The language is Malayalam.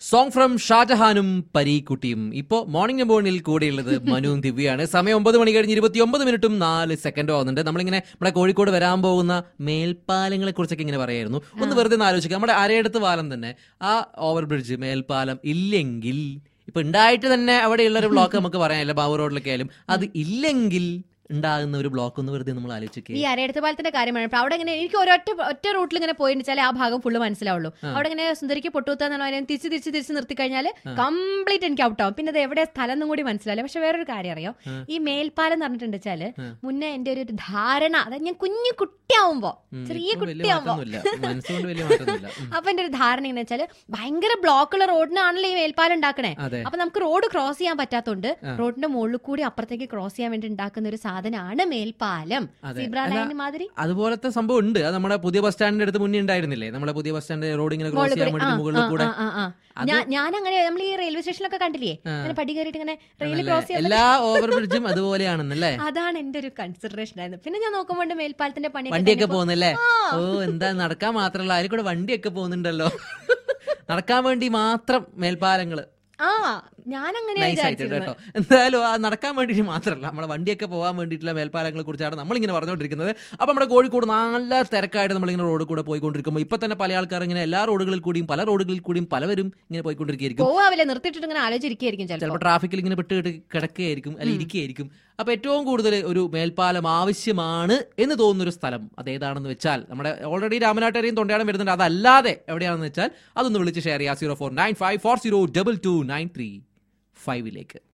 സോങ് ഫ്രം ഷാജഹാനും പരീക്കുട്ടിയും ഇപ്പോ മോർണിംഗ് നമ്പോണിൽ കൂടെയുള്ളത് മനുവും ദിവ്യയാണ് സമയം ഒമ്പത് മണി കഴിഞ്ഞ് ഇരുപത്തി ഒമ്പത് മിനിറ്റും നാല് സെക്കൻഡും ആവുന്നുണ്ട് നമ്മളിങ്ങനെ നമ്മുടെ കോഴിക്കോട് വരാൻ പോകുന്ന മേൽപ്പാലങ്ങളെ കുറിച്ചൊക്കെ ഇങ്ങനെ പറയായിരുന്നു ഒന്ന് വെറുതെ ഒന്ന് ആലോചിക്കുക നമ്മുടെ അരയടത്ത് പാലം തന്നെ ആ ഓവർ ബ്രിഡ്ജ് മേൽപ്പാലം ഇല്ലെങ്കിൽ ഇപ്പൊ ഉണ്ടായിട്ട് തന്നെ അവിടെയുള്ള ഒരു ബ്ലോക്ക് നമുക്ക് പറയാനില്ല ബാബു റോഡിലൊക്കെ ആയാലും അത് ഇല്ലെങ്കിൽ ഉണ്ടാകുന്ന ഒരു ബ്ലോക്ക് ഒന്ന് വെറുതെ നമ്മൾ ആലോചിക്കുക ഈ അരയടുത്ത പാലത്തിന്റെ കാര്യമാണ് ഇപ്പൊ അവിടെ ഇങ്ങനെ എനിക്ക് ഒരൊറ്റ ഒറ്റ റൂട്ടിൽ ഇങ്ങനെ പോയിച്ചാൽ ആ ഭാഗം ഫുള്ള് മനസ്സിലാവുള്ളൂ അവിടെ ഇങ്ങനെ സുന്ദരിക്ക് പൊട്ടുത്താന്ന് പറഞ്ഞാൽ തിരിച്ച് തിരിച്ച് തിരിച്ച് നിർത്തി കഴിഞ്ഞാൽ കംപ്ലീറ്റ് എനിക്ക് ഔട്ട് ആവും പിന്നെ അത് എവിടെ സ്ഥലം എന്നും കൂടി മനസ്സിലാവില്ല പക്ഷെ വേറൊരു കാര്യം അറിയോ ഈ മേൽപ്പാലം എന്ന് പറഞ്ഞിട്ടുണ്ട് വെച്ചാല് മുന്നേ എന്റെ ഒരു ധാരണ അതായത് ഞാൻ കുഞ്ഞു കുട്ടിയാവുമ്പോ ഉം, ചെറിയ ഇപ്പം വലിയ കുട്ടിയാവുമ്പോ മാറ്റമൊന്നുമില്ല മനസ്സുകൊണ്ട് വലിയ മാറ്റമൊന്നുമില്ല ഉം. അപ്പൊ എന്റെ ഒരു ധാരണ എങ്ങനെ വെച്ചാല് ഭയങ്കര ബ്ലോക്കുള്ള റോഡിനാണല്ലോ ഈ മേൽപ്പാലം ഉണ്ടാക്കണേ അതെ അപ്പൊ നമുക്ക് റോഡ് ക്രോസ് ചെയ്യാൻ പറ്റാത്തോണ്ട് റോഡിന്റെ മുകളിൽ കൂടി അപ്പുറത്തേക്ക് ക്രോസ് ചെയ്യാൻ വേണ്ടി ഉണ്ടാക്കുന്ന ഒരു സാധനമാണ് മേൽപ്പാലം അതെ. സീബ്ര അല്ല, ലൈൻ മാതിരി അതുപോലത്തെ സംഭവം ഉണ്ട് അത് നമ്മുടെ പുതിയ ബസ് സ്റ്റാൻഡിന്റെ അടുത്ത് മുന്നേ ഉണ്ടായിരുന്നില്ലേ നമ്മുടെ പുതിയ ബസ് സ്റ്റാൻഡ് റോഡ് ഇങ്ങനെ ക്രോസ് ചെയ്യാൻ വേണ്ടി മുകളിൽ കൂടെ ഞാൻ അങ്ങനെ നമ്മൾ ഈ റെയിൽവേ സ്റ്റേഷനിലൊക്കെ കണ്ടില്ലേ അങ്ങനെ പടി കയറിയിട്ട് ഇങ്ങനെ റെയിൽ ആണല്ലേ? ക്രോസ് ചെയ്യാൻ എല്ലാ ഓവർ ബ്രിഡ്ജും അതുപോലെയാണെന്നല്ലേ അതാണ് എന്റെ ഒരു കൺസിഡറേഷൻ ആയിരുന്നു പിന്നെ ഞാൻ നോക്കുമ്പോൾ മേൽപ്പാലത്തിന്റെ പണി വണ്ടിയൊക്കെ പോകുന്നല്ലേ ഓ എന്താ നടക്കാൻ മാത്രല്ല അതിൽ കൂടെ വണ്ടിയൊക്കെ പോകുന്നുണ്ടല്ലോ നടക്കാൻ വേണ്ടി മാത്രം മേൽപ്പാലങ്ങള് ആ ഞാൻ അങ്ങനെ നൈസ് ആയിട്ട് കേട്ടോ എന്തായാലും ആ നടക്കാൻ വേണ്ടിയിട്ട് മാത്രമല്ല നമ്മളെ വണ്ടിയൊക്കെ പോകാൻ വേണ്ടിയിട്ടുള്ള മേൽപ്പാലങ്ങളെ കുറിച്ചാണ് നമ്മളിങ്ങനെ പറഞ്ഞുകൊണ്ടിരിക്കുന്നത് അപ്പൊ നമ്മുടെ കോഴിക്കോട് നല്ല തിരക്കായിട്ട് നമ്മളിങ്ങനെ റോഡിൽ കൂടെ പോയിക്കൊണ്ടിരിക്കുമ്പോൾ ഇപ്പൊ തന്നെ പല ആൾക്കാർ ഇങ്ങനെ എല്ലാ റോഡുകളിൽ കൂടിയും പല റോഡുകളിൽ കൂടിയും പലവരും ഇങ്ങനെ പോയിക്കൊണ്ടിരിക്കുകയായിരിക്കും പോവാവില്ല നിർത്തിയിട്ടിട്ട് ഇങ്ങനെ ആലോചിച്ചിരിക്കും ചിലപ്പോ ചിലപ്പോൾ ട്രാഫിക്കിൽ ഇങ്ങനെ പെട്ട് കിട- കിടക്കുകയായിരിക്കും അല്ലെങ്കിൽ ഇരിക്കുകയായിരിക്കും അപ്പൊ ഏറ്റവും കൂടുതൽ ഒരു മേൽപ്പാലം ആവശ്യമാണ് എന്ന് തോന്നുന്ന ഒരു സ്ഥലം അതേതാണെന്ന് വെച്ചാൽ നമ്മുടെ ഓൾറെഡി രാമനാട്ടരെയും തൊണ്ടയാടം വരുന്നുണ്ട് അതല്ലാതെ എവിടെയാണെന്ന് വെച്ചാൽ അതൊന്ന് വിളിച്ച് ഷെയർ ചെയ്യാം zero four nine five four zero double two nine three ഫൈവിലേക്ക്